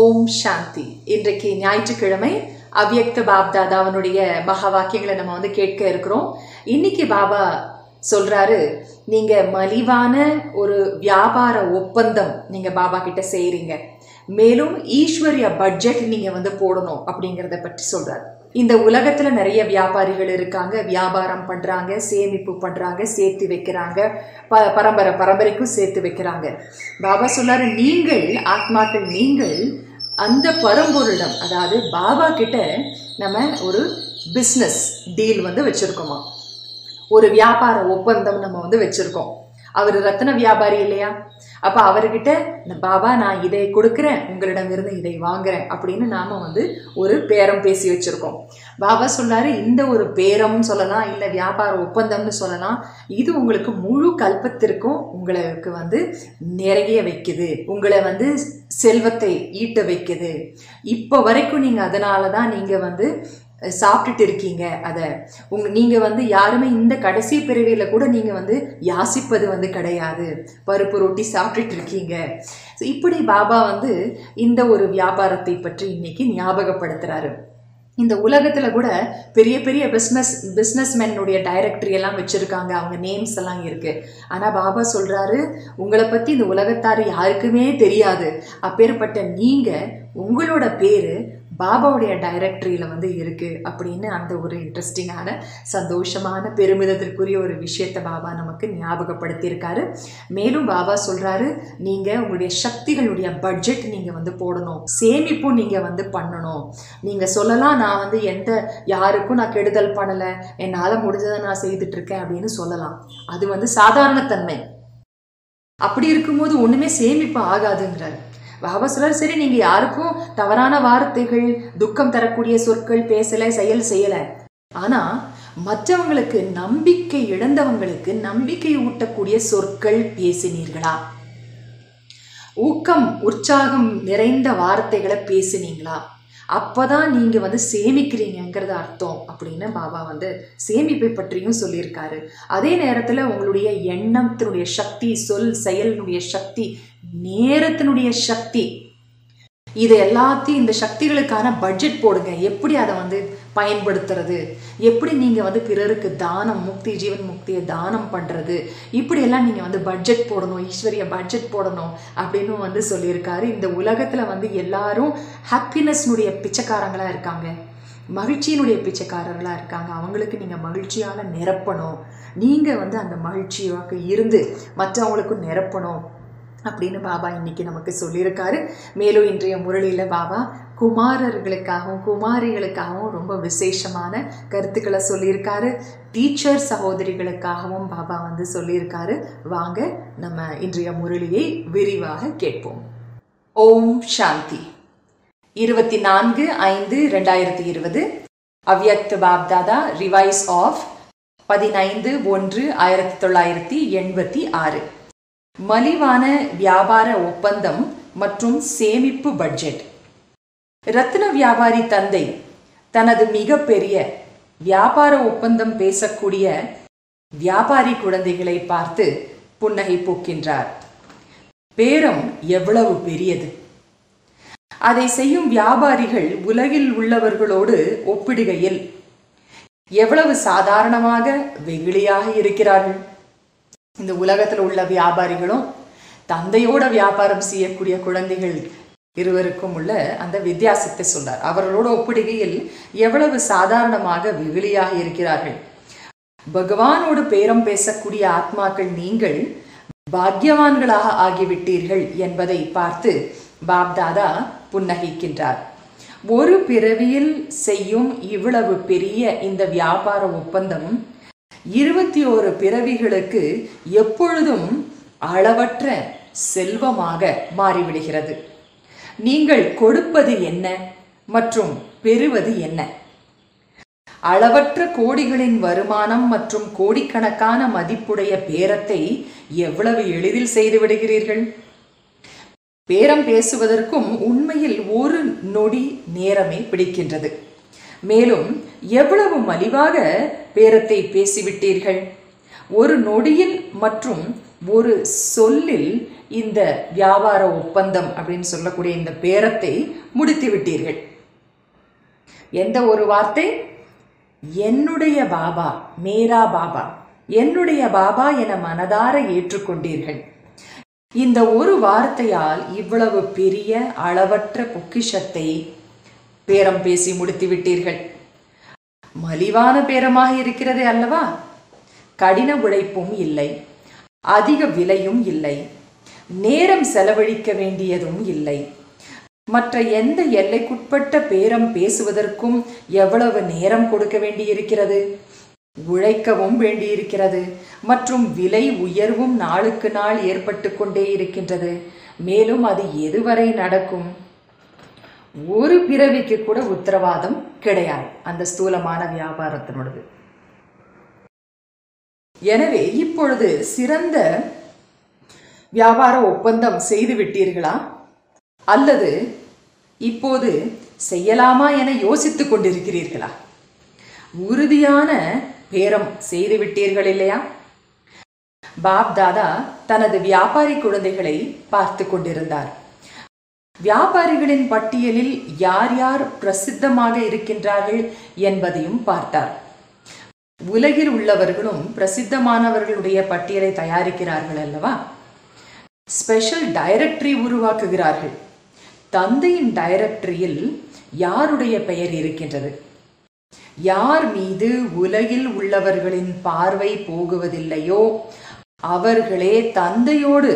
ஓம் சாந்தி இன்றைக்கு ஞாயிற்றுக்கிழமை அவ்யக்த பாப்தாதாவனுடைய மகா வாக்கியங்களை நம்ம வந்து கேட்க இருக்கிறோம் இன்னைக்கு பாபா சொல்றாரு நீங்க மலிவான ஒரு வியாபார ஒப்பந்தம் நீங்க பாபா கிட்ட செய்றீங்க மேலும் ஈஸ்வரிய பட்ஜெட் நீங்க வந்து போடணும் அப்படிங்கிறத பற்றி சொல்றாரு இந்த உலகத்துல நிறைய வியாபாரிகள் இருக்காங்க வியாபாரம் பண்றாங்க சேமிப்பு பண்றாங்க சேர்த்து வைக்கிறாங்க ப பரம்பரை பரம்பரைக்கும் சேர்த்து வைக்கிறாங்க பாபா சொல்லாரு நீங்கள் ஆத்மாக்கள் நீங்கள் அந்த பரம்பொருளிடம் அதாவது பாபா கிட்ட நம்ம ஒரு பிஸ்னஸ் டீல் வந்து வச்சிருக்கோமா ஒரு வியாபார ஒப்பந்தம் நம்ம வந்து வச்சிருக்கோம் அவர் ரத்ன வியாபாரி இல்லையா அப்ப அவர்கிட்ட பாபா நான் இதை கொடுக்குறேன் உங்களிடம் இருந்து இதை வாங்குறேன் அப்படின்னு நாம வந்து ஒரு பேரம் பேசி வச்சிருக்கோம் பாபா சொன்னாரு இந்த ஒரு பேரம் சொல்லலாம் இல்லை வியாபார ஒப்பந்தம்னு சொல்லலாம் இது உங்களுக்கு முழு கல்பத்திற்கும் உங்களுக்கு வந்து நிறைய வைக்குது உங்களை வந்து செல்வத்தை ஈட்ட வைக்குது இப்போ வரைக்கும் நீங்கள் அதனால தான் நீங்கள் வந்து சாப்பிட்டுட்டு இருக்கீங்க அதை உங்க நீங்கள் வந்து யாருமே இந்த கடைசி பிறவியில் கூட நீங்கள் வந்து யாசிப்பது வந்து கிடையாது பருப்பு ரொட்டி சாப்பிட்டுட்டு இருக்கீங்க ஸோ இப்படி பாபா வந்து இந்த ஒரு வியாபாரத்தை பற்றி இன்னைக்கு ஞாபகப்படுத்துறாரு இந்த உலகத்தில் கூட பெரிய பெரிய பிஸ்னஸ் பிஸ்னஸ்மேனுடைய டைரக்டரி எல்லாம் வச்சுருக்காங்க அவங்க நேம்ஸ் எல்லாம் இருக்குது ஆனால் பாபா சொல்கிறாரு உங்களை பற்றி இந்த உலகத்தார் யாருக்குமே தெரியாது அப்பேற்பட்ட நீங்கள் உங்களோட பேர் பாபாவுடைய டைரக்டரியில் வந்து இருக்குது அப்படின்னு அந்த ஒரு இன்ட்ரெஸ்டிங்கான சந்தோஷமான பெருமிதத்திற்குரிய ஒரு விஷயத்தை பாபா நமக்கு ஞாபகப்படுத்தியிருக்காரு மேலும் பாபா சொல்கிறாரு நீங்கள் உங்களுடைய சக்திகளுடைய பட்ஜெட் நீங்கள் வந்து போடணும் சேமிப்பும் நீங்கள் வந்து பண்ணணும் நீங்கள் சொல்லலாம் நான் வந்து எந்த யாருக்கும் நான் கெடுதல் பண்ணலை என்னால் முடிஞ்சதை நான் செய்துட்டு இருக்கேன் அப்படின்னு சொல்லலாம் அது வந்து சாதாரணத்தன்மை அப்படி இருக்கும்போது ஒன்றுமே சேமிப்பு ஆகாதுங்கிறார் பாபா சொல்றாரு சரி நீங்க யாருக்கும் தவறான வார்த்தைகள் துக்கம் தரக்கூடிய சொற்கள் பேசல செயல் செய்யல ஆனா மற்றவங்களுக்கு நம்பிக்கை இழந்தவங்களுக்கு நம்பிக்கை ஊட்டக்கூடிய சொற்கள் பேசினீர்களா ஊக்கம் உற்சாகம் நிறைந்த வார்த்தைகளை பேசினீங்களா அப்பதான் நீங்க வந்து சேமிக்கிறீங்கிறது அர்த்தம் அப்படின்னு பாபா வந்து சேமிப்பை பற்றியும் சொல்லியிருக்காரு அதே நேரத்துல உங்களுடைய எண்ணத்தினுடைய சக்தி சொல் செயலினுடைய சக்தி நேரத்தினுடைய சக்தி இது எல்லாத்தையும் இந்த சக்திகளுக்கான பட்ஜெட் போடுங்க எப்படி அதை வந்து பயன்படுத்துறது எப்படி நீங்கள் வந்து பிறருக்கு தானம் முக்தி ஜீவன் முக்தியை தானம் பண்ணுறது இப்படியெல்லாம் நீங்கள் வந்து பட்ஜெட் போடணும் ஈஸ்வரிய பட்ஜெட் போடணும் அப்படின்னு வந்து சொல்லியிருக்காரு இந்த உலகத்தில் வந்து எல்லாரும் ஹாப்பினஸ்னுடைய பிச்சைக்காரங்களாக இருக்காங்க மகிழ்ச்சியினுடைய பிச்சைக்காரர்களாக இருக்காங்க அவங்களுக்கு நீங்கள் மகிழ்ச்சியால் நிரப்பணும் நீங்கள் வந்து அந்த மகிழ்ச்சியாக இருந்து மற்றவங்களுக்கும் நிரப்பணும் அப்படின்னு பாபா இன்னைக்கு நமக்கு சொல்லியிருக்காரு மேலும் இன்றைய முரளியில் பாபா குமாரர்களுக்காகவும் குமாரிகளுக்காகவும் ரொம்ப விசேஷமான கருத்துக்களை சொல்லியிருக்காரு டீச்சர் சகோதரிகளுக்காகவும் பாபா வந்து சொல்லியிருக்காரு வாங்க நம்ம இன்றைய முரளியை விரிவாக கேட்போம் ஓம் சாந்தி இருபத்தி நான்கு ஐந்து ரெண்டாயிரத்தி இருபது அவ்யக்த பாப்தாதா ரிவைஸ் ஆஃப் பதினைந்து ஒன்று ஆயிரத்தி தொள்ளாயிரத்தி எண்பத்தி ஆறு மலிவான வியாபார ஒப்பந்தம் மற்றும் சேமிப்பு பட்ஜெட் ரத்ன வியாபாரி தந்தை தனது மிகப்பெரிய வியாபார ஒப்பந்தம் பேசக்கூடிய வியாபாரி குழந்தைகளை பார்த்து புன்னகை பூக்கின்றார் பேரம் எவ்வளவு பெரியது அதை செய்யும் வியாபாரிகள் உலகில் உள்ளவர்களோடு ஒப்பிடுகையில் எவ்வளவு சாதாரணமாக வெகுளியாக இருக்கிறார்கள் இந்த உலகத்தில் உள்ள வியாபாரிகளும் தந்தையோட வியாபாரம் செய்யக்கூடிய குழந்தைகள் இருவருக்கும் உள்ள அந்த வித்தியாசத்தை சொல்றார் அவர்களோட ஒப்பிடுகையில் எவ்வளவு சாதாரணமாக வெகுளியாக இருக்கிறார்கள் பகவானோடு பேரம் பேசக்கூடிய ஆத்மாக்கள் நீங்கள் பாக்யவான்களாக ஆகிவிட்டீர்கள் என்பதை பார்த்து பாப்தாதா புன்னகிக்கின்றார் ஒரு பிறவியில் செய்யும் இவ்வளவு பெரிய இந்த வியாபார ஒப்பந்தம் இருபத்தி ஓரு பிறவிகளுக்கு எப்பொழுதும் அளவற்ற செல்வமாக மாறிவிடுகிறது நீங்கள் கொடுப்பது என்ன மற்றும் பெறுவது என்ன அளவற்ற கோடிகளின் வருமானம் மற்றும் கோடிக்கணக்கான மதிப்புடைய பேரத்தை எவ்வளவு எளிதில் செய்து விடுகிறீர்கள் பேரம் பேசுவதற்கும் உண்மையில் ஒரு நொடி நேரமே பிடிக்கின்றது மேலும் எவ்வளவு மலிவாக பேரத்தை பேசிவிட்டீர்கள் ஒரு நொடியில் மற்றும் ஒரு சொல்லில் இந்த வியாபார ஒப்பந்தம் அப்படின்னு சொல்லக்கூடிய இந்த பேரத்தை முடித்து விட்டீர்கள் எந்த ஒரு வார்த்தை என்னுடைய பாபா மேரா பாபா என்னுடைய பாபா என மனதார ஏற்றுக்கொண்டீர்கள் இந்த ஒரு வார்த்தையால் இவ்வளவு பெரிய அளவற்ற பொக்கிஷத்தை பேரம் பேசி முடித்து விட்டீர்கள் மலிவான பேரமாக இருக்கிறது அல்லவா கடின உழைப்பும் இல்லை அதிக விலையும் இல்லை நேரம் செலவழிக்க வேண்டியதும் இல்லை மற்ற எந்த எல்லைக்குட்பட்ட பேரம் பேசுவதற்கும் எவ்வளவு நேரம் கொடுக்க வேண்டியிருக்கிறது உழைக்கவும் வேண்டியிருக்கிறது மற்றும் விலை உயர்வும் நாளுக்கு நாள் ஏற்பட்டு கொண்டே இருக்கின்றது மேலும் அது எதுவரை நடக்கும் ஒரு பிறவிக்கு கூட உத்தரவாதம் கிடையாது அந்த ஸ்தூலமான வியாபாரத்தினோடது எனவே இப்பொழுது சிறந்த வியாபார ஒப்பந்தம் செய்து விட்டீர்களா அல்லது இப்போது செய்யலாமா என யோசித்துக் கொண்டிருக்கிறீர்களா உறுதியான பேரம் செய்து விட்டீர்கள் இல்லையா பாப் தாதா தனது வியாபாரி குழந்தைகளை பார்த்து கொண்டிருந்தார் வியாபாரிகளின் பட்டியலில் யார் யார் பிரசித்தமாக இருக்கின்றார்கள் என்பதையும் பார்த்தார் உலகில் உள்ளவர்களும் பிரசித்தமானவர்களுடைய பட்டியலை தயாரிக்கிறார்கள் அல்லவா ஸ்பெஷல் டைரக்டரி உருவாக்குகிறார்கள் தந்தையின் டைரக்டரியில் யாருடைய பெயர் இருக்கின்றது யார் மீது உலகில் உள்ளவர்களின் பார்வை போகுவதில்லையோ அவர்களே தந்தையோடு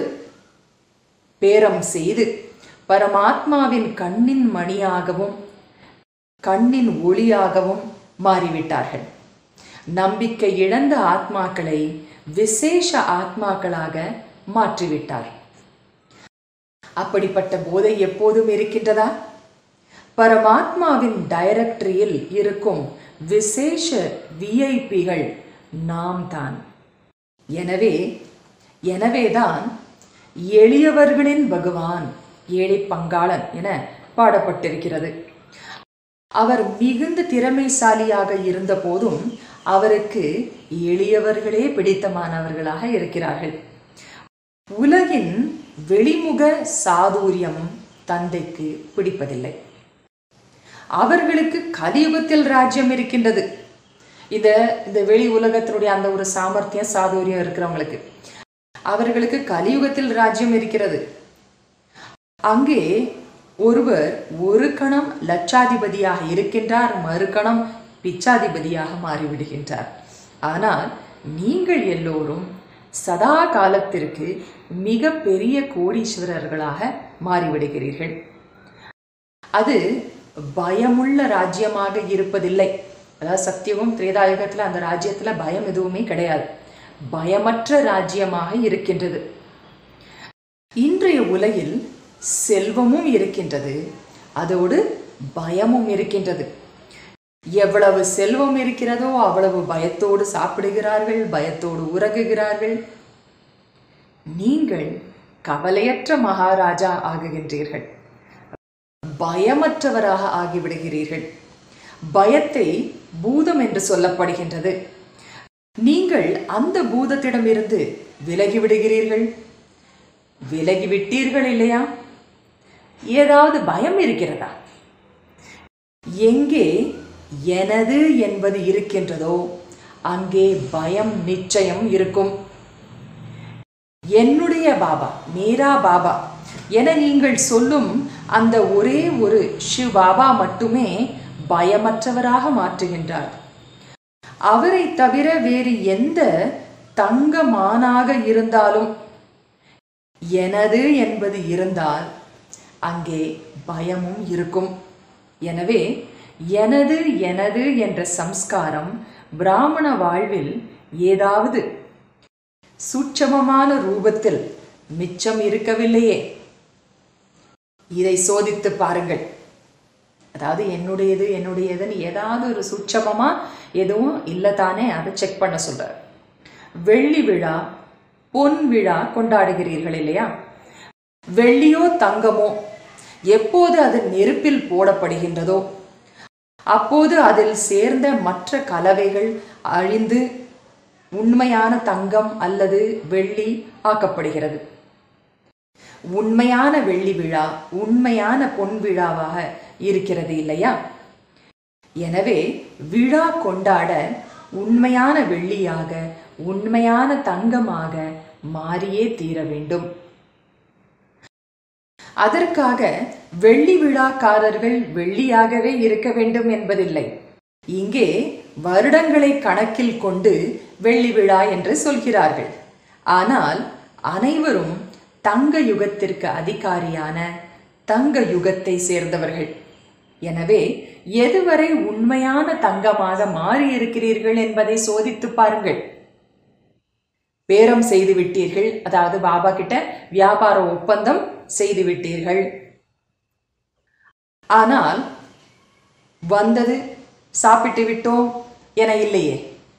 பேரம் செய்து பரமாத்மாவின் கண்ணின் மணியாகவும் கண்ணின் ஒளியாகவும் மாறிவிட்டார்கள் நம்பிக்கை இழந்த ஆத்மாக்களை விசேஷ ஆத்மாக்களாக மாற்றிவிட்டார் அப்படிப்பட்ட போதை எப்போதும் இருக்கின்றதா பரமாத்மாவின் டைரக்டரியில் இருக்கும் விசேஷ விஐபிகள் நாம் தான் எனவே எனவேதான் எளியவர்களின் பகவான் ஏழை பங்காளன் என பாடப்பட்டிருக்கிறது அவர் மிகுந்த திறமைசாலியாக இருந்த போதும் அவருக்கு எளியவர்களே பிடித்தமானவர்களாக இருக்கிறார்கள் உலகின் வெளிமுக சாதுரியம் தந்தைக்கு பிடிப்பதில்லை அவர்களுக்கு கலியுகத்தில் ராஜ்யம் இருக்கின்றது இந்த இந்த வெளி உலகத்தினுடைய அந்த ஒரு சாமர்த்தியம் சாதுரியம் இருக்கிறவங்களுக்கு அவர்களுக்கு கலியுகத்தில் ராஜ்யம் இருக்கிறது அங்கே ஒருவர் ஒரு கணம் லட்சாதிபதியாக இருக்கின்றார் மறுகணம் பிச்சாதிபதியாக மாறிவிடுகின்றார் ஆனால் நீங்கள் எல்லோரும் சதா காலத்திற்கு மிக பெரிய கோடீஸ்வரர்களாக மாறிவிடுகிறீர்கள் அது பயமுள்ள ராஜ்யமாக இருப்பதில்லை அதாவது சத்தியமும் திரேதாயுகத்தில் அந்த ராஜ்யத்தில் பயம் எதுவுமே கிடையாது பயமற்ற ராஜ்யமாக இருக்கின்றது இன்றைய உலகில் செல்வமும் இருக்கின்றது அதோடு பயமும் இருக்கின்றது எவ்வளவு செல்வம் இருக்கிறதோ அவ்வளவு பயத்தோடு சாப்பிடுகிறார்கள் பயத்தோடு உறங்குகிறார்கள் நீங்கள் கவலையற்ற மகாராஜா ஆகுகின்றீர்கள் பயமற்றவராக ஆகிவிடுகிறீர்கள் பயத்தை பூதம் என்று சொல்லப்படுகின்றது நீங்கள் அந்த பூதத்திடமிருந்து விலகிவிடுகிறீர்கள் விலகிவிட்டீர்கள் இல்லையா ஏதாவது பயம் இருக்கிறதா எங்கே எனது என்பது இருக்கின்றதோ அங்கே பயம் நிச்சயம் இருக்கும் என்னுடைய பாபா மேரா பாபா என நீங்கள் சொல்லும் அந்த ஒரே ஒரு ஷிவ் பாபா மட்டுமே பயமற்றவராக மாற்றுகின்றார் அவரை தவிர வேறு எந்த தங்கமானாக இருந்தாலும் எனது என்பது இருந்தால் அங்கே பயமும் இருக்கும் எனவே எனது எனது என்ற சம்ஸ்காரம் பிராமண வாழ்வில் ஏதாவது சூட்சமமான ரூபத்தில் மிச்சம் இருக்கவில்லையே இதை சோதித்து பாருங்கள் அதாவது என்னுடையது என்னுடையதுன்னு ஏதாவது ஒரு சூட்சமமா எதுவும் இல்லை தானே அதை செக் பண்ண சொல்றார் வெள்ளி விழா பொன் விழா கொண்டாடுகிறீர்கள் இல்லையா வெள்ளியோ தங்கமோ எப்போது அது நெருப்பில் போடப்படுகின்றதோ அப்போது அதில் சேர்ந்த மற்ற கலவைகள் அழிந்து உண்மையான தங்கம் அல்லது வெள்ளி ஆக்கப்படுகிறது உண்மையான வெள்ளி விழா உண்மையான பொன் விழாவாக இருக்கிறது இல்லையா எனவே விழா கொண்டாட உண்மையான வெள்ளியாக உண்மையான தங்கமாக மாறியே தீர வேண்டும் அதற்காக வெள்ளி விழாக்காரர்கள் வெள்ளியாகவே இருக்க வேண்டும் என்பதில்லை இங்கே வருடங்களை கணக்கில் கொண்டு வெள்ளி விழா என்று சொல்கிறார்கள் ஆனால் அனைவரும் தங்க யுகத்திற்கு அதிகாரியான தங்க யுகத்தை சேர்ந்தவர்கள் எனவே எதுவரை உண்மையான தங்கமாக மாறி இருக்கிறீர்கள் என்பதை சோதித்து பாருங்கள் பேரம் செய்து விட்டீர்கள் அதாவது பாபா கிட்ட வியாபார ஒப்பந்தம் செய்து விட்டீர்கள் ஆனால் வந்தது சாப்பிட்டு விட்டோம் என இல்லையே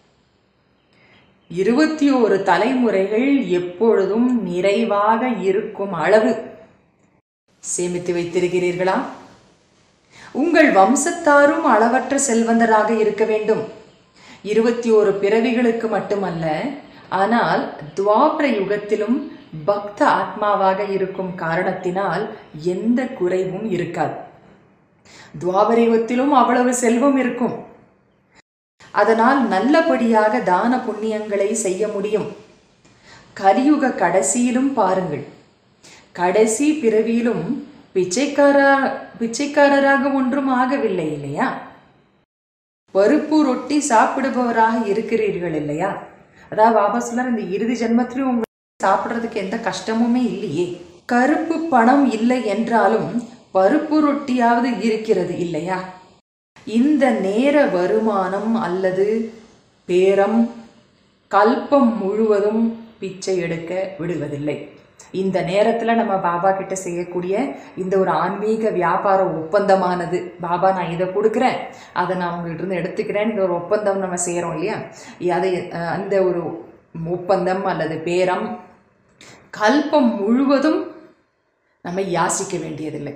இருபத்தி ஒரு தலைமுறைகள் எப்பொழுதும் நிறைவாக இருக்கும் அளவு சேமித்து வைத்திருக்கிறீர்களா உங்கள் வம்சத்தாரும் அளவற்ற செல்வந்தராக இருக்க வேண்டும் இருபத்தி ஓரு பிறவிகளுக்கு மட்டுமல்ல ஆனால் துவாபர யுகத்திலும் பக்த ஆத்மாவாக இருக்கும் காரணத்தினால் எந்த குறைவும் இருக்காது துவாபர யுகத்திலும் அவ்வளவு செல்வம் இருக்கும் அதனால் நல்லபடியாக தான புண்ணியங்களை செய்ய முடியும் கலியுக கடைசியிலும் பாருங்கள் கடைசி பிறவியிலும் பிச்சைக்காரா பிச்சைக்காரராக ஒன்றும் ஆகவில்லை இல்லையா பருப்பு ரொட்டி சாப்பிடுபவராக இருக்கிறீர்கள் இல்லையா அதாவது பாபா சொல்லார் இந்த இறுதி ஜென்மத்திலும் உங்களுக்கு சாப்பிட்றதுக்கு எந்த கஷ்டமுமே இல்லையே கருப்பு பணம் இல்லை என்றாலும் பருப்பு ரொட்டியாவது இருக்கிறது இல்லையா இந்த நேர வருமானம் அல்லது பேரம் கல்பம் முழுவதும் பிச்சை எடுக்க விடுவதில்லை இந்த நேரத்தில் நம்ம பாபா கிட்ட செய்யக்கூடிய இந்த ஒரு ஆன்மீக வியாபார ஒப்பந்தமானது பாபா நான் இதை கொடுக்குறேன் அதை நான் உங்கள்கிட்ட இருந்து எடுத்துக்கிறேன் இந்த ஒரு ஒப்பந்தம் நம்ம செய்கிறோம் இல்லையா அதை அஹ், அந்த ஒரு ஒப்பந்தம் அல்லது பேரம் கல்பம் முழுவதும் நம்ம யாசிக்க வேண்டியதில்லை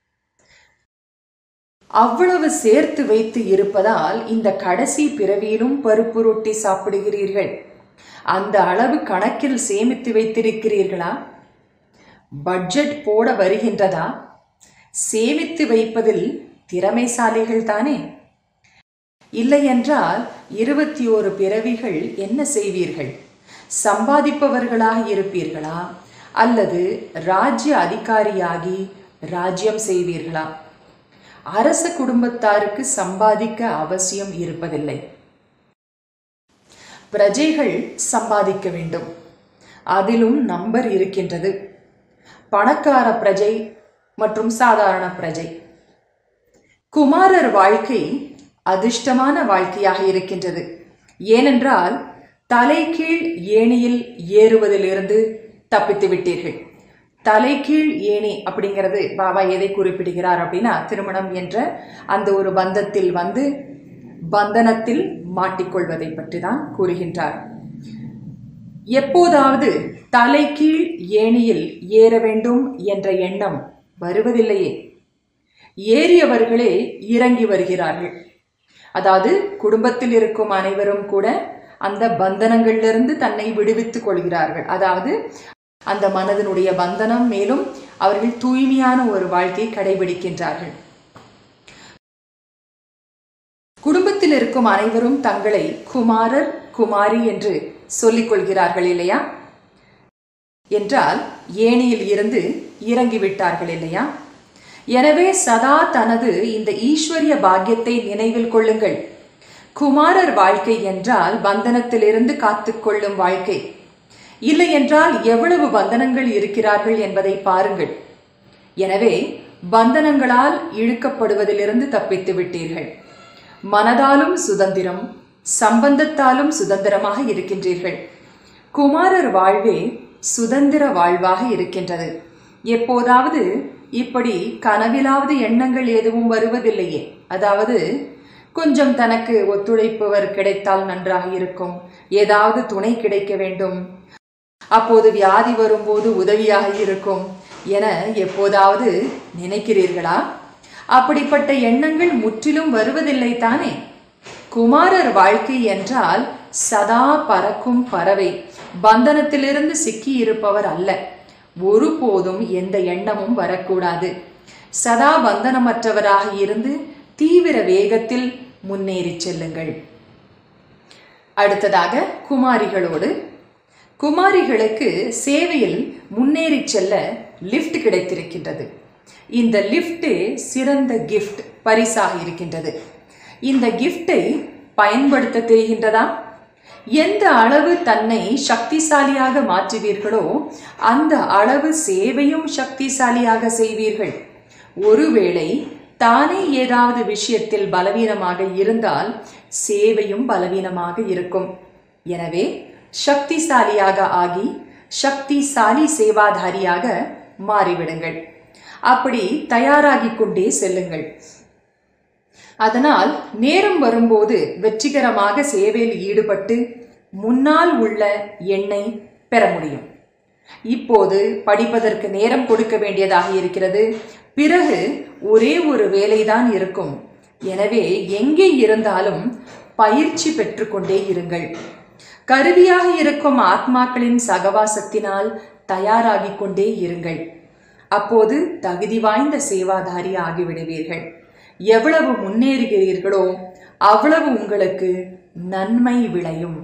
அவ்வளவு சேர்த்து வைத்து இருப்பதால் இந்த கடைசி பிறவியிலும் பருப்பு ரொட்டி சாப்பிடுகிறீர்கள் அந்த அளவு கணக்கில் சேமித்து வைத்திருக்கிறீர்களா பட்ஜெட் போட வருகின்றதா சேமித்து வைப்பதில் திறமைசாலிகள் தானே இல்லையென்றால் இருபத்தி ஓரு பிறவிகள் என்ன செய்வீர்கள் சம்பாதிப்பவர்களாக இருப்பீர்களா அல்லது ராஜ்ய அதிகாரியாகி ராஜ்யம் செய்வீர்களா அரச குடும்பத்தாருக்கு சம்பாதிக்க அவசியம் இருப்பதில்லை பிரஜைகள் சம்பாதிக்க வேண்டும் அதிலும் நம்பர் இருக்கின்றது பணக்கார பிரஜை மற்றும் சாதாரண பிரஜை குமாரர் வாழ்க்கை அதிர்ஷ்டமான வாழ்க்கையாக இருக்கின்றது ஏனென்றால் தலைகீழ் ஏணியில் ஏறுவதிலிருந்து தப்பித்து விட்டீர்கள் தலைகீழ் ஏணி அப்படிங்கிறது பாபா எதை குறிப்பிடுகிறார் அப்படின்னா திருமணம் என்ற அந்த ஒரு பந்தத்தில் வந்து பந்தனத்தில் மாட்டிக்கொள்வதை பற்றி தான் கூறுகின்றார் எப்போதாவது தலைகீழ் ஏணியில் ஏற வேண்டும் என்ற எண்ணம் வருவதில்லையே ஏறியவர்களே இறங்கி வருகிறார்கள் அதாவது குடும்பத்தில் இருக்கும் அனைவரும் கூட அந்த பந்தனங்களிலிருந்து தன்னை விடுவித்துக் கொள்கிறார்கள் அதாவது அந்த மனதினுடைய பந்தனம் மேலும் அவர்கள் தூய்மையான ஒரு வாழ்க்கையை கடைபிடிக்கின்றார்கள் குடும்பத்தில் இருக்கும் அனைவரும் தங்களை குமாரர் குமாரி என்று சொல்லிக் கொள்கிறார்கள் இல்லையா என்றால் ஏணியில் இருந்து இறங்கிவிட்டார்கள் இல்லையா எனவே சதா தனது இந்த ஈஸ்வரிய பாக்கியத்தை நினைவில் கொள்ளுங்கள் குமாரர் வாழ்க்கை என்றால் பந்தனத்திலிருந்து காத்துக்கொள்ளும் வாழ்க்கை இல்லை என்றால் எவ்வளவு பந்தனங்கள் இருக்கிறார்கள் என்பதை பாருங்கள் எனவே பந்தனங்களால் இழுக்கப்படுவதிலிருந்து தப்பித்து விட்டீர்கள் மனதாலும் சுதந்திரம் சம்பந்தத்தாலும் சுதந்திரமாக இருக்கின்றீர்கள் குமாரர் வாழ்வே சுதந்திர வாழ்வாக இருக்கின்றது எப்போதாவது இப்படி கனவிலாவது எண்ணங்கள் எதுவும் வருவதில்லையே அதாவது கொஞ்சம் தனக்கு ஒத்துழைப்பவர் கிடைத்தால் நன்றாக இருக்கும் ஏதாவது துணை கிடைக்க வேண்டும் அப்போது வியாதி வரும்போது உதவியாக இருக்கும் என எப்போதாவது நினைக்கிறீர்களா அப்படிப்பட்ட எண்ணங்கள் முற்றிலும் வருவதில்லை தானே குமாரர் வாழ்க்கை என்றால் சதா பறக்கும் பறவை பந்தனத்திலிருந்து சிக்கி இருப்பவர் அல்ல ஒருபோதும் எந்த எண்ணமும் வரக்கூடாது சதா பந்தனமற்றவராக இருந்து தீவிர வேகத்தில் முன்னேறி செல்லுங்கள் அடுத்ததாக குமாரிகளோடு குமாரிகளுக்கு சேவையில் முன்னேறி செல்ல லிஃப்ட் கிடைத்திருக்கின்றது இந்த லிஃப்ட் சிறந்த கிஃப்ட் பரிசாக இருக்கின்றது இந்த கிஃப்டை பயன்படுத்த தெரிகின்றதா எந்த அளவு தன்னை சக்திசாலியாக மாற்றுவீர்களோ அந்த அளவு சேவையும் சக்திசாலியாக செய்வீர்கள் ஒருவேளை தானே ஏதாவது விஷயத்தில் பலவீனமாக இருந்தால் சேவையும் பலவீனமாக இருக்கும் எனவே சக்திசாலியாக ஆகி சக்திசாலி சேவாதாரியாக மாறிவிடுங்கள் அப்படி தயாராகிக் கொண்டே செல்லுங்கள் அதனால் நேரம் வரும்போது வெற்றிகரமாக சேவையில் ஈடுபட்டு முன்னால் உள்ள எண்ணை பெற முடியும் இப்போது படிப்பதற்கு நேரம் கொடுக்க வேண்டியதாக இருக்கிறது பிறகு ஒரே ஒரு வேலைதான் இருக்கும் எனவே எங்கே இருந்தாலும் பயிற்சி பெற்றுக்கொண்டே இருங்கள் கருவியாக இருக்கும் ஆத்மாக்களின் சகவாசத்தினால் தயாராகிக் கொண்டே இருங்கள் அப்போது தகுதி வாய்ந்த சேவாதாரி ஆகிவிடுவீர்கள் எவ்வளவு முன்னேறுகிறீர்களோ அவ்வளவு உங்களுக்கு நன்மை விளையும்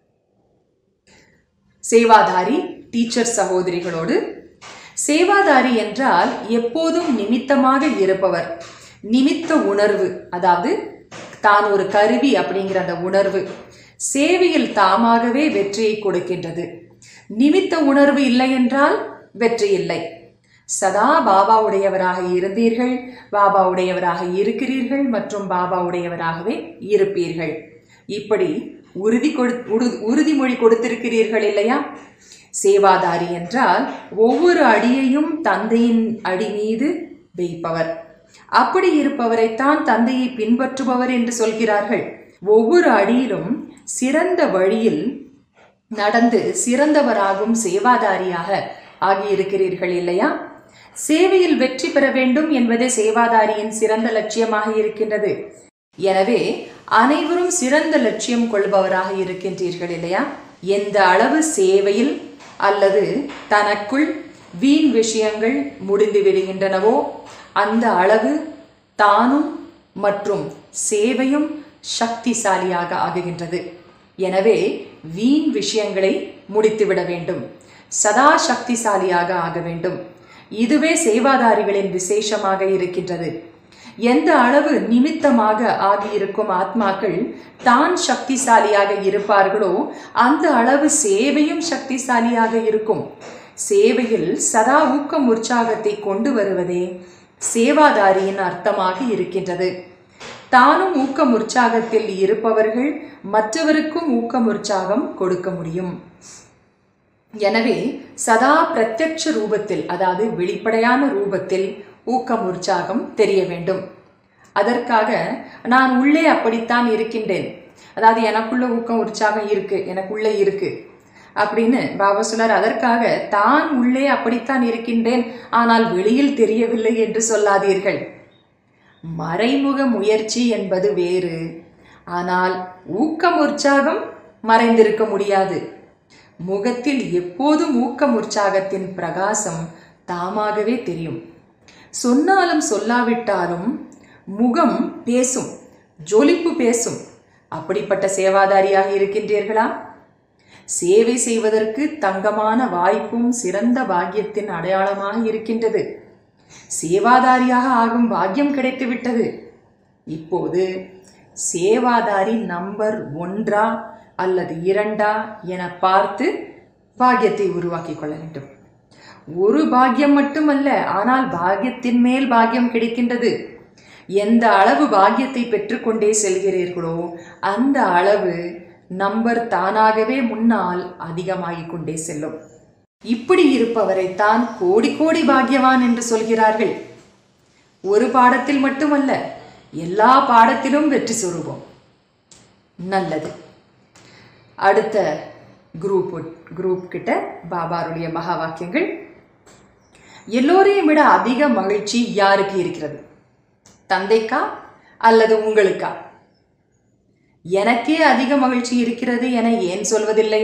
சேவாதாரி டீச்சர் சகோதரிகளோடு சேவாதாரி என்றால் எப்போதும் நிமித்தமாக இருப்பவர் நிமித்த உணர்வு அதாவது தான் ஒரு கருவி அப்படிங்கிற அந்த உணர்வு சேவையில் தாமாகவே வெற்றியை கொடுக்கின்றது நிமித்த உணர்வு இல்லை என்றால் வெற்றி இல்லை சதா பாபா உடையவராக இருந்தீர்கள் பாபா உடையவராக இருக்கிறீர்கள் மற்றும் பாபா உடையவராகவே இருப்பீர்கள் இப்படி உறுதி கொடு உறு- உறுதிமொழி கொடுத்திருக்கிறீர்கள் இல்லையா சேவாதாரி என்றால் ஒவ்வொரு அடியையும் தந்தையின் அடி மீது வைப்பவர் அப்படி இருப்பவரைத்தான் தந்தையை பின்பற்றுபவர் என்று சொல்கிறார்கள் ஒவ்வொரு அடியிலும் சிறந்த வழியில் நடந்து சிறந்தவராகும் சேவாதாரியாக ஆகியிருக்கிறீர்கள் இல்லையா சேவையில் வெற்றி பெற வேண்டும் என்பதே சேவாதாரியின் சிறந்த லட்சியமாக இருக்கின்றது எனவே அனைவரும் சிறந்த லட்சியம் கொள்பவராக இருக்கின்றீர்கள் இல்லையா எந்த அளவு சேவையில் அல்லது தனக்குள் வீண் விஷயங்கள் முடிந்து விடுகின்றனவோ அந்த அளவு தானும் மற்றும் சேவையும் சக்திசாலியாக ஆகுகின்றது எனவே வீண் விஷயங்களை முடித்துவிட வேண்டும் சதா சக்திசாலியாக ஆக வேண்டும் இதுவே சேவாதாரிகளின் விசேஷமாக இருக்கின்றது எந்த அளவு நிமித்தமாக ஆகியிருக்கும் ஆத்மாக்கள் தான் சக்திசாலியாக இருப்பார்களோ அந்த அளவு சேவையும் சக்திசாலியாக இருக்கும் சேவையில் சதா ஊக்கம் உற்சாகத்தை கொண்டு வருவதே சேவாதாரியின் அர்த்தமாக இருக்கின்றது தானும் ஊக்கம் உற்சாகத்தில் இருப்பவர்கள் மற்றவருக்கும் ஊக்கம் உற்சாகம் கொடுக்க முடியும் எனவே சதா பிரத்யட்ச ரூபத்தில் அதாவது வெளிப்படையான ரூபத்தில் ஊக்கம் உற்சாகம் தெரிய வேண்டும் அதற்காக நான் உள்ளே அப்படித்தான் இருக்கின்றேன் அதாவது எனக்குள்ள ஊக்கம் உற்சாகம் இருக்கு எனக்குள்ளே இருக்கு அப்படின்னு பாபா சொன்னார் அதற்காக தான் உள்ளே அப்படித்தான் இருக்கின்றேன் ஆனால் வெளியில் தெரியவில்லை என்று சொல்லாதீர்கள் மறைமுக முயற்சி என்பது வேறு ஆனால் ஊக்கம் உற்சாகம் மறைந்திருக்க முடியாது முகத்தில் எப்போதும் ஊக்கம் உற்சாகத்தின் பிரகாசம் தாமாகவே தெரியும் சொன்னாலும் சொல்லாவிட்டாலும் முகம் பேசும் ஜொலிப்பு பேசும் அப்படிப்பட்ட சேவாதாரியாக இருக்கின்றீர்களா சேவை செய்வதற்கு தங்கமான வாய்ப்பும் சிறந்த பாக்கியத்தின் அடையாளமாக இருக்கின்றது சேவாதாரியாக ஆகும் பாக்கியம் கிடைத்துவிட்டது இப்போது சேவாதாரி நம்பர் ஒன்றா அல்லது இரண்டா என பார்த்து பாக்கியத்தை உருவாக்கி கொள்ள வேண்டும் ஒரு பாக்கியம் மட்டுமல்ல ஆனால் பாக்கியத்தின் மேல் பாக்கியம் கிடைக்கின்றது எந்த அளவு பாக்கியத்தை பெற்றுக்கொண்டே செல்கிறீர்களோ அந்த அளவு நம்பர் தானாகவே முன்னால் அதிகமாகிக் கொண்டே செல்லும் இப்படி இருப்பவரைத்தான் கோடி கோடி பாக்கியவான் என்று சொல்கிறார்கள் ஒரு பாடத்தில் மட்டுமல்ல எல்லா பாடத்திலும் வெற்றி சொருபம் நல்லது அடுத்த குரூப் குரூப் கிட்ட பாபாருடைய மகா வாக்கியங்கள் எல்லோரையும் விட அதிக மகிழ்ச்சி யாருக்கு இருக்கிறது தந்தைக்கா அல்லது உங்களுக்கா எனக்கே அதிக மகிழ்ச்சி இருக்கிறது என ஏன் சொல்வதில்லை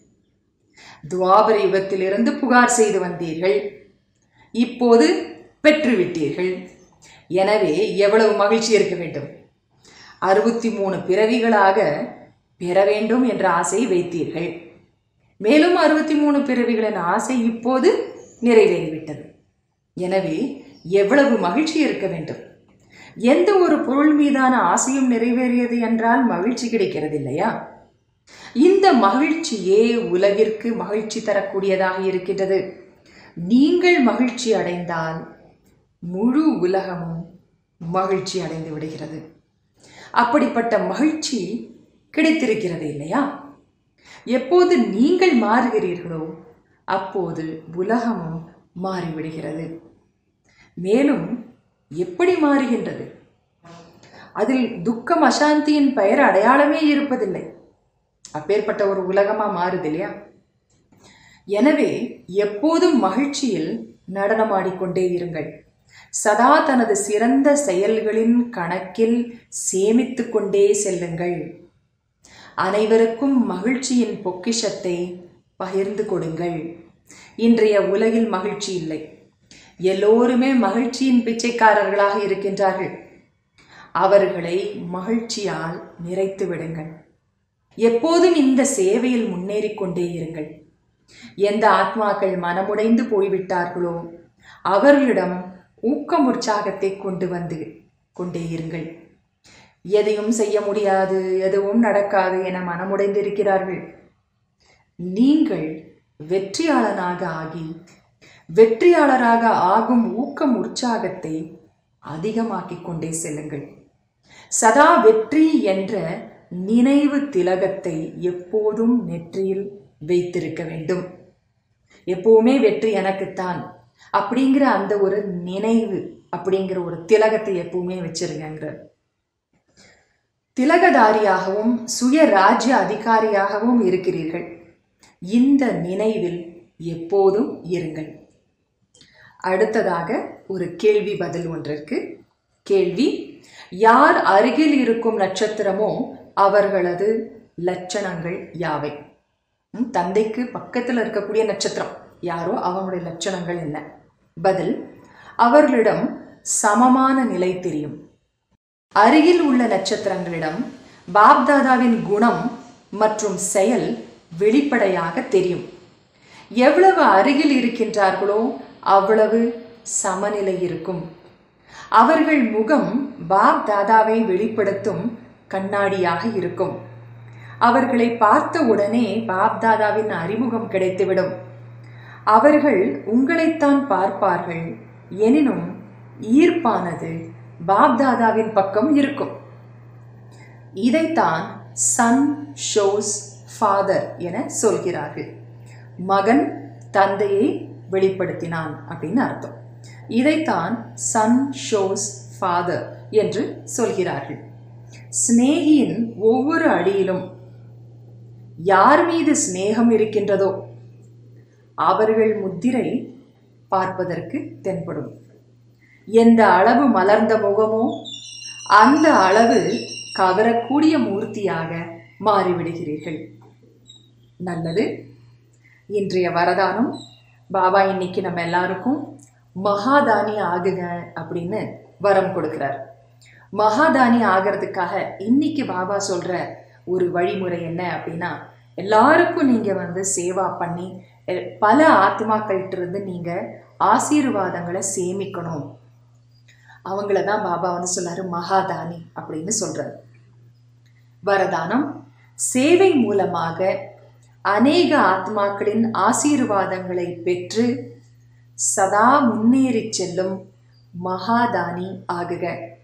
துவாபர யுகத்திலிருந்து புகார் செய்து வந்தீர்கள் இப்போது பெற்றுவிட்டீர்கள் எனவே எவ்வளவு மகிழ்ச்சி இருக்க வேண்டும் அறுபத்தி மூணு பிறவிகளாக பெற வேண்டும் என்ற ஆசை வைத்தீர்கள் மேலும் அறுபத்தி மூணு பிறவிகளின் ஆசை இப்போது நிறைவேறிவிட்டது எனவே எவ்வளவு மகிழ்ச்சி இருக்க வேண்டும் எந்த ஒரு பொருள் மீதான ஆசையும் நிறைவேறியது என்றால் மகிழ்ச்சி கிடைக்கிறது இல்லையா இந்த மகிழ்ச்சியே உலகிற்கு மகிழ்ச்சி தரக்கூடியதாக இருக்கின்றது நீங்கள் மகிழ்ச்சி அடைந்தால் முழு உலகமும் மகிழ்ச்சி அடைந்து விடுகிறது அப்படிப்பட்ட மகிழ்ச்சி கிடைத்திருக்கிறது இல்லையா எப்போது நீங்கள் மாறுகிறீர்களோ அப்போது உலகமும் மாறிவிடுகிறது மேலும் எப்படி மாறுகின்றது அதில் துக்கம் அசாந்தியின் பெயர் அடையாளமே இருப்பதில்லை அப்பேற்பட்ட ஒரு உலகமா மாறுது இல்லையா எனவே எப்போதும் மகிழ்ச்சியில் நடனமாடிக்கொண்டே இருங்கள் சதா தனது சிறந்த செயல்களின் கணக்கில் சேமித்து கொண்டே செல்லுங்கள் அனைவருக்கும் மகிழ்ச்சியின் பொக்கிஷத்தை பகிர்ந்து கொடுங்கள் இன்றைய உலகில் மகிழ்ச்சி இல்லை எல்லோருமே மகிழ்ச்சியின் பிச்சைக்காரர்களாக இருக்கின்றார்கள் அவர்களை மகிழ்ச்சியால் நிறைத்து விடுங்கள் எப்போதும் இந்த சேவையில் முன்னேறிக் கொண்டே இருங்கள் எந்த ஆத்மாக்கள் மனமுடைந்து போய்விட்டார்களோ அவர்களிடம் ஊக்கம் உற்சாகத்தை கொண்டு வந்து கொண்டே இருங்கள் எதையும் செய்ய முடியாது எதுவும் நடக்காது என மனமுடைந்திருக்கிறார்கள் நீங்கள் வெற்றியாளனாக ஆகி வெற்றியாளராக ஆகும் ஊக்கம் உற்சாகத்தை அதிகமாக்கிக் கொண்டே செல்லுங்கள் சதா வெற்றி என்ற நினைவு திலகத்தை எப்போதும் நெற்றியில் வைத்திருக்க வேண்டும் எப்பவுமே வெற்றி எனக்குத்தான் அப்படிங்கிற அந்த ஒரு நினைவு அப்படிங்கிற ஒரு திலகத்தை எப்பவுமே வச்சிருங்கிறார் திலகதாரியாகவும் சுய ராஜ்ய அதிகாரியாகவும் இருக்கிறீர்கள் இந்த நினைவில் எப்போதும் இருங்கள் அடுத்ததாக ஒரு கேள்வி பதில் ஒன்றிற்கு கேள்வி யார் அருகில் இருக்கும் நட்சத்திரமோ அவர்களது லட்சணங்கள் யாவை ம், தந்தைக்கு பக்கத்தில் இருக்கக்கூடிய நட்சத்திரம் யாரோ அவங்களுடைய லட்சணங்கள் என்ன பதில் அவர்களிடம் சமமான நிலை தெரியும் அருகில் உள்ள நட்சத்திரங்களிடம் பாப்தாதாவின் குணம் மற்றும் செயல் வெளிப்படையாக தெரியும் எவ்வளவு அருகில் இருக்கின்றார்களோ அவ்வளவு சமநிலை இருக்கும் அவர்கள் முகம் பாப் தாதாவை வெளிப்படுத்தும் கண்ணாடியாக இருக்கும் அவர்களை பார்த்த உடனே பாப் தாதாவின் அறிமுகம் கிடைத்துவிடும் அவர்கள் உங்களைத்தான் பார்ப்பார்கள் எனினும் ஈர்ப்பானது பாப்தாதாவின் பக்கம் இருக்கும் இதைத்தான் சன் ஷோஸ் ஃபாதர் என சொல்கிறார்கள் மகன் தந்தையை வெளிப்படுத்தினான் அப்படின்னு அர்த்தம் இதைத்தான் சன் ஷோஸ் ஃபாதர் என்று சொல்கிறார்கள் சிநேகியின் ஒவ்வொரு அடியிலும் யார் மீது சிநேகம் இருக்கின்றதோ அவர்கள் முத்திரை பார்ப்பதற்கு தென்படும் எந்த அளவு மலர்ந்த முகமோ அந்த அளவு கவரக்கூடிய மூர்த்தியாக மாறிவிடுகிறீர்கள் நல்லது இன்றைய வரதானம் பாபா இன்னைக்கு நம்ம எல்லாருக்கும் மகாதானி ஆகுங்க அப்படின்னு வரம் கொடுக்கிறார் மகாதானி ஆகிறதுக்காக இன்னைக்கு பாபா சொல்ற ஒரு வழிமுறை என்ன அப்படின்னா எல்லாருக்கும் நீங்க வந்து சேவா பண்ணி எ- பல ஆத்மாக்கள்கிட்ட இருந்து நீங்க ஆசீர்வாதங்களை சேமிக்கணும் அவங்கள தான் பாபா வந்து சொல்றாரு மகாதானி அப்படின்னு சொல்றாரு வரதானம் சேவை மூலமாக அநேக ஆத்மாக்களின் ஆசீர்வாதங்களை பெற்று சதா முன்னேறிச் செல்லும் மகாதானி ஆகுக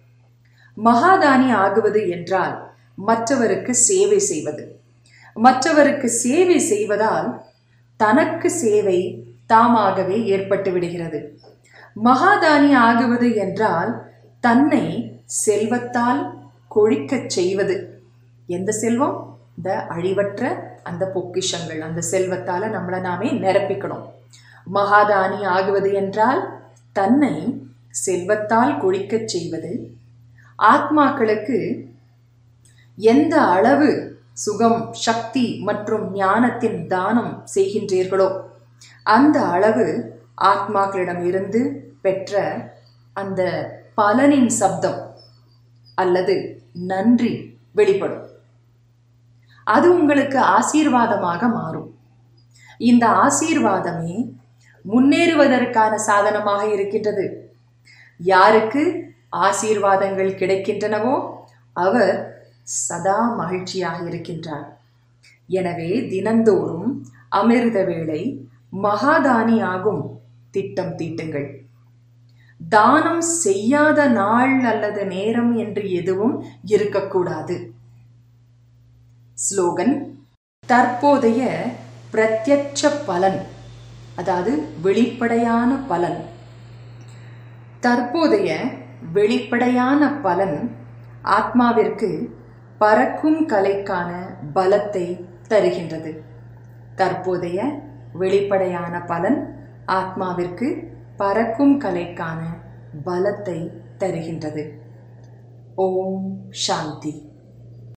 மகாதானி ஆகுவது என்றால் மற்றவருக்கு சேவை செய்வது மற்றவருக்கு சேவை செய்வதால் தனக்கு சேவை தாமாகவே ஏற்பட்டு விடுகிறது மகாதானி ஆகுவது என்றால் தன்னை செல்வத்தால் கொழிக்கச் செய்வது எந்த செல்வம் இந்த அழிவற்ற அந்த பொக்கிஷங்கள் அந்த செல்வத்தால நம்மளை நாமே நிரப்பிக்கணும் மகாதானி ஆகுவது என்றால் தன்னை செல்வத்தால் கொழிக்கச் செய்வது ஆத்மாக்களுக்கு எந்த அளவு சுகம் சக்தி மற்றும் ஞானத்தின் தானம் செய்கின்றீர்களோ அந்த அளவு ஆத்மாக்களிடம் இருந்து பெற்ற அந்த பலனின் சப்தம் அல்லது நன்றி வெளிப்படும் அது உங்களுக்கு ஆசீர்வாதமாக மாறும் இந்த ஆசீர்வாதமே முன்னேறுவதற்கான சாதனமாக இருக்கின்றது யாருக்கு ஆசீர்வாதங்கள் கிடைக்கின்றனவோ அவர் சதா மகிழ்ச்சியாக இருக்கின்றார் எனவே தினந்தோறும் அமிர்த வேளை மகாதானி ஆகும் திட்டம் தீட்டுங்கள் தானம் செய்யாத நாள் அல்லது நேரம் என்று எதுவும் இருக்கக்கூடாது ஸ்லோகன் தற்போதைய பிரத்யட்ச பலன் அதாவது வெளிப்படையான பலன் தற்போதைய வெளிப்படையான பலன் ஆத்மாவிற்கு பறக்கும் கலைக்கான பலத்தை தருகின்றது தற்போதைய வெளிப்படையான பலன் ஆத்மாவிற்கு பறக்கும் கலைக்கான பலத்தை தருகின்றது ஓம் சாந்தி